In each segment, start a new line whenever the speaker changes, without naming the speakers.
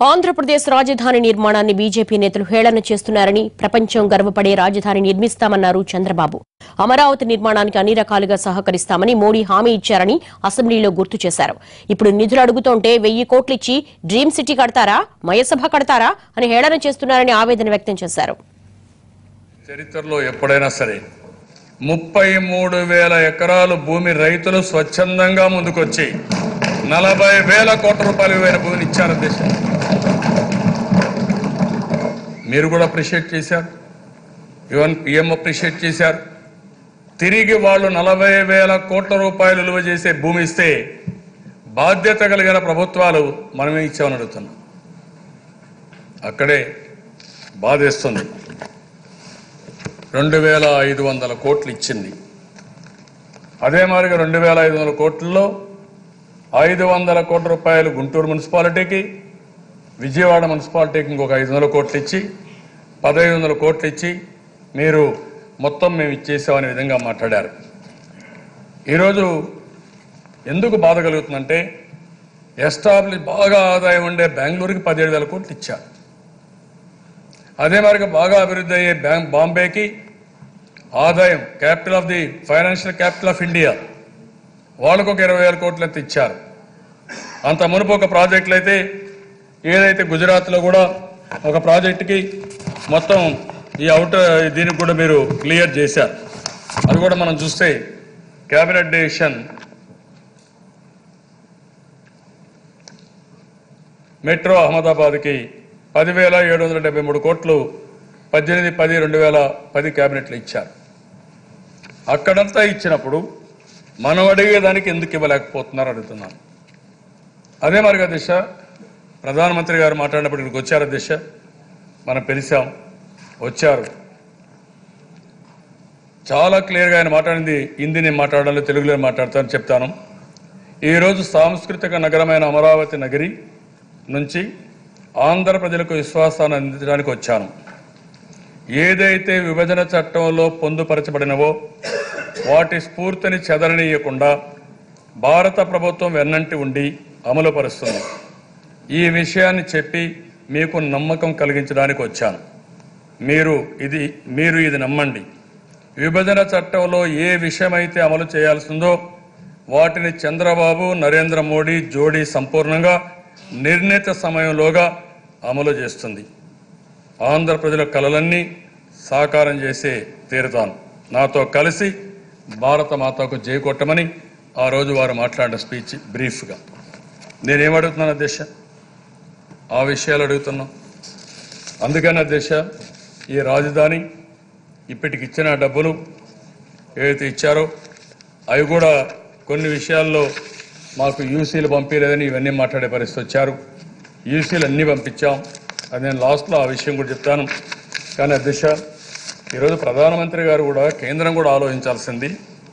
ఆంధ్రప్రదేశ్ రాజధాని నిర్మాణాన్ని బీజేపీ నేతలు హేళన చేస్తున్నారని ప్రపంచం గర్వపడే రాజధాని నిర్మిస్తామన్నారు చంద్రబాబు అమరావతి నిర్మాణానికి అన్ని రకాలుగా సహకరిస్తామని మోడీ హామీ ఇచ్చారని అసెంబ్లీలో గుర్తు చేశారు ఇప్పుడు నిధులు అడుగుతుంటే వెయ్యి కోట్లిచ్చి డ్రీమ్ సిటీ కడతారా మయసభ కడతారా అని హేళన చేస్తున్నారని ఆవేదన వ్యక్తం చేశారు
చరిత్రలో ఎప్పుడైనా సరే ముప్పై మూడు వేల ఎకరాలు భూమి రైతులు స్వచ్ఛందంగా ముందుకొచ్చి నలభై వేల కోట్ల రూపాయలు విలువైన భూమిని ఇచ్చారు దేశం మీరు కూడా అప్రిషియేట్ చేశారు ఈవెన్ పిఎం అప్రిషియేట్ చేశారు తిరిగి వాళ్ళు నలభై వేల కోట్ల రూపాయలు విలువ చేసే భూమి ఇస్తే బాధ్యత కలిగిన ప్రభుత్వాలు మనమే ఇచ్చామని అడుగుతున్నాం అక్కడే బాధేస్తుంది రెండు వేల ఐదు వందల కోట్లు ఇచ్చింది అదే మాదిరిగా రెండు వేల ఐదు వందల కోట్లలో ఐదు వందల కోట్ల రూపాయలు గుంటూరు మున్సిపాలిటీకి విజయవాడ మున్సిపాలిటీకి ఇంకొక ఐదు వందల కోట్లు ఇచ్చి పదహైదు వందల కోట్లు ఇచ్చి మీరు మొత్తం మేము ఇచ్చేసామనే విధంగా మాట్లాడారు ఈరోజు ఎందుకు బాధ కలుగుతుందంటే ఎస్టాబ్లిష్ బాగా ఆదాయం ఉండే బెంగళూరుకి పదిహేడు వేల కోట్లు ఇచ్చారు అదే మరిగా బాగా అభివృద్ధి అయ్యే బ్యాంక్ బాంబేకి ఆదాయం capital of the financial capital of India వాళ్ళకు ఒక ఇరవై వేల కోట్లు అయితే ఇచ్చారు అంత మునుపు ఒక ప్రాజెక్టులు అయితే ఏదైతే గుజరాత్లో కూడా ఒక ప్రాజెక్టుకి మొత్తం ఈ అవుటర్ దీనికి కూడా మీరు క్లియర్ చేశారు అది కూడా మనం చూస్తే క్యాబినెట్ డెసిషన్ మెట్రో అహ్మదాబాద్కి పదివేల ఏడు వందల డెబ్బై మూడు కోట్లు పద్దెనిమిది పది రెండు వేల పది క్యాబినెట్లు ఇచ్చారు అక్కడంతా ఇచ్చినప్పుడు మనం అడిగేదానికి ఎందుకు ఇవ్వలేకపోతున్నారు అడుగుతున్నాను అదే మరిగా దిశ ప్రధానమంత్రి గారు మాట్లాడినప్పుడు ఇక్కడికి వచ్చారు దిశ మనం పిలిచాం వచ్చారు చాలా క్లియర్గా ఆయన మాట్లాడింది హిందీ నేను మాట్లాడాలి తెలుగులో మాట్లాడతాను చెప్తాను ఈరోజు సాంస్కృతిక నగరమైన అమరావతి నగరి నుంచి ఆంధ్ర ప్రజలకు విశ్వాసాన్ని అందించడానికి వచ్చాను ఏదైతే విభజన చట్టంలో పొందుపరచబడినవో వాటి స్ఫూర్తిని చెదరనీయకుండా భారత ప్రభుత్వం వెన్నంటి ఉండి అమలుపరుస్తుంది ఈ విషయాన్ని చెప్పి మీకు నమ్మకం కలిగించడానికి వచ్చాను మీరు ఇది మీరు ఇది నమ్మండి విభజన చట్టంలో ఏ విషయమైతే అమలు చేయాల్సిందో వాటిని చంద్రబాబు నరేంద్ర మోడీ జోడీ సంపూర్ణంగా నిర్ణీత సమయంలోగా అమలు చేస్తుంది ఆంధ్ర ప్రజల కలలన్నీ సాకారం చేసే తీరుతాను నాతో కలిసి భారత మాతకు జై కొట్టమని ఆ రోజు వారు మాట్లాడిన స్పీచ్ బ్రీఫ్గా నేనేమడుగుతున్నాను అధ్యక్ష ఆ విషయాలు అడుగుతున్నాం అందుకని అధ్యక్ష ఈ రాజధాని ఇప్పటికి ఇచ్చిన డబ్బులు ఏవైతే ఇచ్చారో అవి కూడా కొన్ని విషయాల్లో మాకు యూసీలు పంపించలేదని ఇవన్నీ మాట్లాడే పరిస్థితి వచ్చారు యూసీలు అన్నీ పంపించాం అది నేను లాస్ట్లో ఆ విషయం కూడా చెప్తాను కానీ అధ్యక్ష ఈరోజు ప్రధానమంత్రి గారు కూడా కేంద్రం కూడా ఆలోచించాల్సింది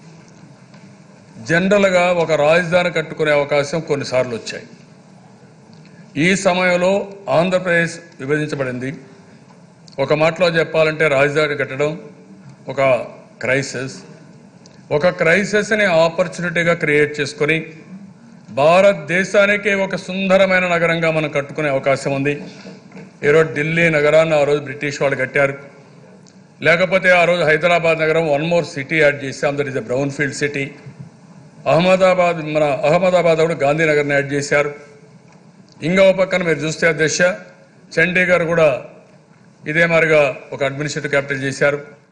జనరల్గా ఒక రాజధాని కట్టుకునే అవకాశం కొన్నిసార్లు వచ్చాయి ఈ సమయంలో ఆంధ్రప్రదేశ్ విభజించబడింది ఒక మాటలో చెప్పాలంటే రాజధాని కట్టడం ఒక క్రైసిస్ ఒక క్రైసిస్ని ఆపర్చునిటీగా క్రియేట్ చేసుకొని భారతదేశానికే ఒక సుందరమైన నగరంగా మనం కట్టుకునే అవకాశం ఉంది ఈరోజు ఢిల్లీ నగరాన్ని ఆ రోజు బ్రిటిష్ వాళ్ళు కట్టారు లేకపోతే ఆ రోజు హైదరాబాద్ నగరం వన్ మోర్ సిటీ యాడ్ చేశాం that is a brown field city Ahmedabad మన అహ్మదాబాద్ కూడా గాంధీనగర్ని యాడ్ చేశారు ఇంకో పక్కన మీరు చూస్తే అధ్యక్ష చండీగఢ్ కూడా ఇదే మాదిరిగా ఒక అడ్మినిస్ట్రేటివ్ క్యాపిటల్ చేశారు